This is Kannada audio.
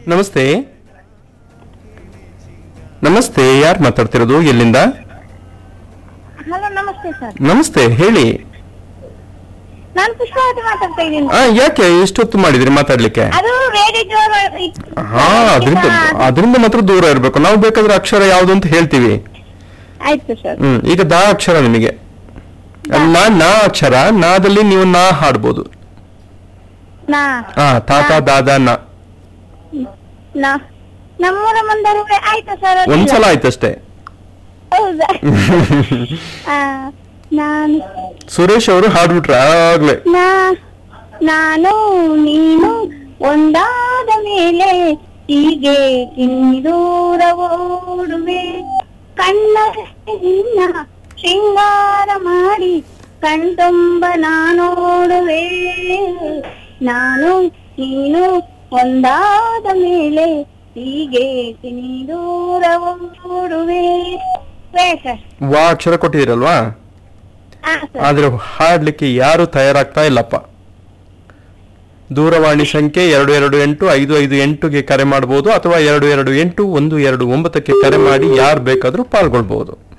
ನಮಸ್ತೆ ನಮಸ್ತೆ ಯಾರು ಮಾತಾಡ್ತಿರೋದು ಎಲ್ಲಿಂದ ಹಲೋ ನಮಸ್ತೆ ಸರ್ ನಮಸ್ತೆ ಹೇಳಿ ನಾನು ಪುಷ್ಪಾವತಿ ಮಾತಾಡ್ತಾ ಇದ್ದೀನಿ ಆ ಯಾಕೆ ಇಷ್ಟೊತ್ತು ಮಾಡಿದ್ರಿ ಮಾತಾಡ್ಲಿಕ್ಕೆ ಅದು ರೇಡಿಯೋ ಜೋರು ಇತ್ತು. ಹಾ ಅದರಿಂದ ಅದರಿಂದ ಮಾತ್ರ ದೂರ ಇರಬೇಕು ನಾವು ಬೇಕಾದ್ರೆ ಅಕ್ಷರ ಯಾವ್ದು ಅಂತ ಹೇಳ್ತೀವಿ ಆಯ್ತು ಸರ್ ಹ್ಮ್ ಈಗ ದಾ ಅಕ್ಷರ ನಿಮಗೆ ನಾ ನಾ ಅಕ್ಷರ ನಾದಲ್ಲಿ ನೀವು ನಾ ಹಾಡ್ಬೋದು ನಾ ಹಾ ತಾತ ದಾದ ನಾ ನಾ ನಮ್ಮೂರ ಮುಂದೆ ಆಯ್ತು ಸರ್ ಅದಿಲ್ಲ. ಒಂದ್ಸಲ ಆಯ್ತಷ್ಟೇ ಹೌದಾ ಆ, ನಾನು ಸುರೇಶ್ ಅವರು ಹಾಡ್ಬಿಟ್ರ ಆಗ್ಲೇ ನಾ ನಾನು ನೀನು ಒಂದಾದ ಮೇಲೆ ಹೀಗೆ ದೂರ ಓಡುವೆ ಕಣ್ಣ ನಿನ್ನ ಶೃಂಗಾರ ಮಾಡಿ ಕಣ್ತುಂಬ ನಾನೋಡುವೆ ನಾನು ನೀನು ಒಂದಾದ ಮೇಲೆ ಹೀಗೆ ದೂರ ಓಡುವೆ ಬೇಡ ಸರ್ ವಾ ಅಕ್ಷರ ಕೊಟ್ಟಿದ್ದೀರಲ್ವಾ ಹಾ ಸರ್ ಆದ್ರೆ ಹಾಡ್ಲಿಕ್ಕೆ ಯಾರು ತಯಾರಾಗ್ತಾ ಇಲ್ಲಪ್ಪ ದೂರವಾಣಿ ಸಂಖ್ಯೆ ಎರಡು ಎರಡು ಎಂಟು ಐದು ಐದು ಎಂಟುಗೆ ಕರೆ ಮಾಡಬಹುದು ಅಥವಾ ಎರಡು ಎರಡು ಎಂಟು ಒಂದು ಎರಡು ಒಂಬತ್ತಕ್ಕೆ ಕರೆ ಮಾಡಿ ಯಾರು ಬೇಕಾದ್ರೂ ಪಾಲ್ಗೊಳ್ಬಹುದು